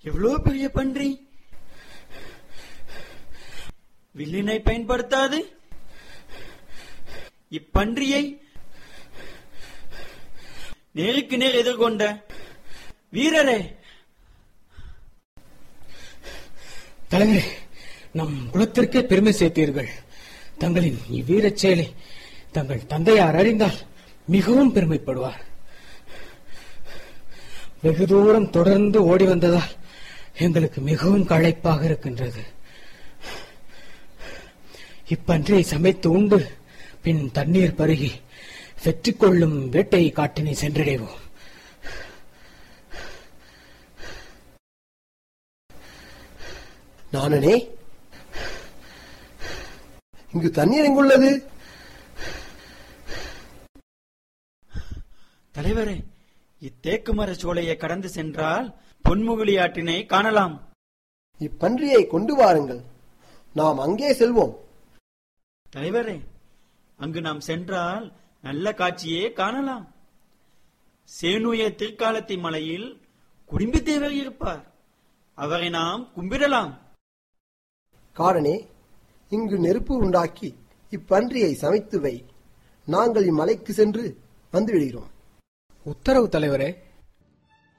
எவ்வளவு பெரிய பன்றி வில்லினை பயன்படுத்தாது இப்பன்றியை நேருக்கு நேர் எதிர்கொண்ட வீரரே தலைவரே நம் குலத்திற்கே பெருமை சேர்த்தீர்கள் தங்களின் இவ்வீரச் செயலை தங்கள் தந்தையார் அறிந்தால் மிகவும் பெருமைப்படுவார் வெகு தூரம் தொடர்ந்து ஓடி வந்ததால் எங்களுக்கு மிகவும் களைப்பாக இருக்கின்றது இப்பன்றியை சமைத்து உண்டு பின் தண்ணீர் பருகி வெற்றி கொள்ளும் வேட்டை காட்டினை சென்றடைவோம் நானனே இங்கு தண்ணீர் எங்குள்ளது தலைவரே இத்தேக்கு மர சோலையை கடந்து சென்றால் பொன்முகிலி ஆற்றினை காணலாம் இப்பன்றியை கொண்டு வாருங்கள் நாம் அங்கே செல்வோம் தலைவரே அங்கு நாம் சென்றால் நல்ல காட்சியே காணலாம் சேனுய திருக்காலத்தி மலையில் குடும்பி தேவர் இருப்பார் அவரை நாம் கும்பிடலாம் காடனே இங்கு நெருப்பு உண்டாக்கி இப்பன்றியை சமைத்து வை நாங்கள் இம்மலைக்கு சென்று வந்துவிடுகிறோம் உத்தரவு தலைவரே